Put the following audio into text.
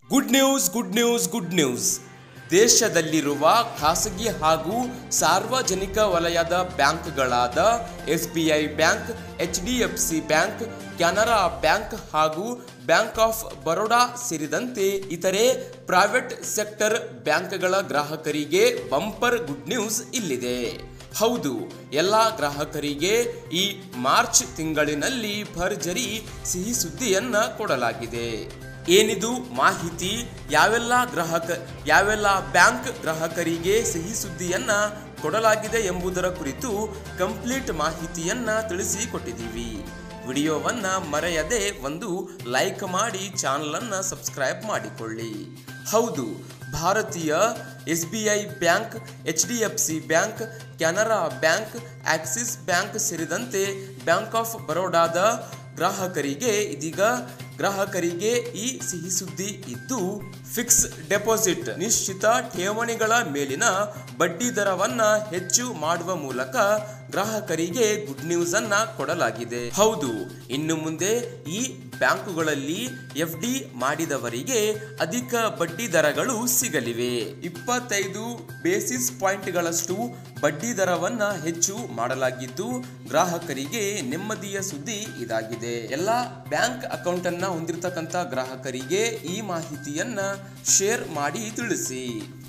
good news good news good news ದೇಶದಲ್ಲಿರುವ ಖಾಸಗಿ ಹಾಗೂ ಸಾರ್ವಜನಿಕ ವಲಯದ ಬ್ಯಾಂಕ್ಗಳಾದ S B I bank H D F C bank Canara bank ಹಾಗೂ ಬ್ಯಾಂಕ್ ಆಫ್ ಬರೋಡಾ ಸೇರಿದಂತೆ ಇತರೆ ಪ್ರೈವೇಟ್ ಸೆಕ್ಟರ್ ಬ್ಯಾಂಕ್ಗಳ ಗ್ರಾಹಕರಿಗೆ ಬಂಪರ್ ಗುಡ್ ನ್ಯೂಸ್ ಇಲ್ಲಿದೆ ಹೌದು ಎಲ್ಲ ಗ್ರಾಹಕರಿಗೆ ಈ ಮಾರ್ಚ್ ತಿಂಗಳಿನಲ್ಲಿ ಭರ್ಜರಿ ಸಿಹಿ ಸುದ್ದಿಯನ್ನ ಕೊಡಲಾಗಿದೆ ಏನಿದು ಮಾಹಿತಿ ಯಾವೆಲ್ಲ ಗ್ರಾಹಕ ಯಾವೆಲ್ಲ ಬ್ಯಾಂಕ್ ಗ್ರಾಹಕರಿಗೆ ಸಿಹಿ ಸುದ್ದಿಯನ್ನ ಕೊಡಲಾಗಿದೆ ಎಂಬುದರ ಕುರಿತು ಕಂಪ್ಲೀಟ್ ಮಾಹಿತಿಯನ್ನ ತಿಳಿಸಿಕೊಟ್ಟಿದ್ದೀವಿ ವಿಡಿಯೋವನ್ನ ಮರೆಯದೆ ಒಂದು ಲೈಕ್ ಮಾಡಿ ಚಾನಲ್ ಅನ್ನ ಸಬ್ಸ್ಕ್ರೈಬ್ ಮಾಡಿಕೊಳ್ಳಿ ಹೌದು ಭಾರತೀಯ S B I bank H D F C bank Canara bank Axis bank ಸೇರಿದಂತೆ ಬ್ಯಾಂಕ್ ಆಫ್ ಬರೋಡಾದ ಗ್ರಾಹಕರಿಗೆ ಇದೀಗ ಗ್ರಾಹಕರಿಗೆ ಈ ಸಿಹಿ ಸುದ್ದಿ ಇದ್ದು ಫಿಕ್ಸ್ ಡೆಪಾಸಿಟ್ ನಿಶ್ಚಿತ ಠೇವಣಿಗಳ ಮೇಲಿನ ಬಡ್ಡಿ ದರವನ್ನ ಹೆಚ್ಚು ಮಾಡುವ ಮೂಲಕ ಗ್ರಾಹಕರಿಗೆ ಗುಡ್ ನ್ಯೂಸ್ ಅನ್ನ ಕೊಡಲಾಗಿದೆ ಹೌದು ಇನ್ನು ಮುಂದೆ ಈ ಬ್ಯಾಂಕುಗಳಲ್ಲಿ ಎಫ್ ಡಿ ಮಾಡಿದವರಿಗೆ ಅಧಿಕ ಬಡ್ಡಿ ದರಗಳು ಸಿಗಲಿವೆ ಇಪ್ಪತ್ತೈದು ಬೇಸಿಸ್ ಪಾಯಿಂಟ್ಗಳಷ್ಟು ಬಡ್ಡಿ ದರವನ್ನ ಹೆಚ್ಚು ಮಾಡಲಾಗಿದ್ದು ಗ್ರಾಹಕರಿಗೆ ನೆಮ್ಮದಿಯ ಸುದ್ದಿ ಇದಾಗಿದೆ ಎಲ್ಲ ಬ್ಯಾಂಕ್ ಅಕೌಂಟ್ ಅನ್ನ ಹೊಂದಿರತಕ್ಕಂತ ಗ್ರಾಹಕರಿಗೆ ಈ ಮಾಹಿತಿಯನ್ನ ಶೇರ್ ಮಾಡಿ ತಿಳಿಸಿ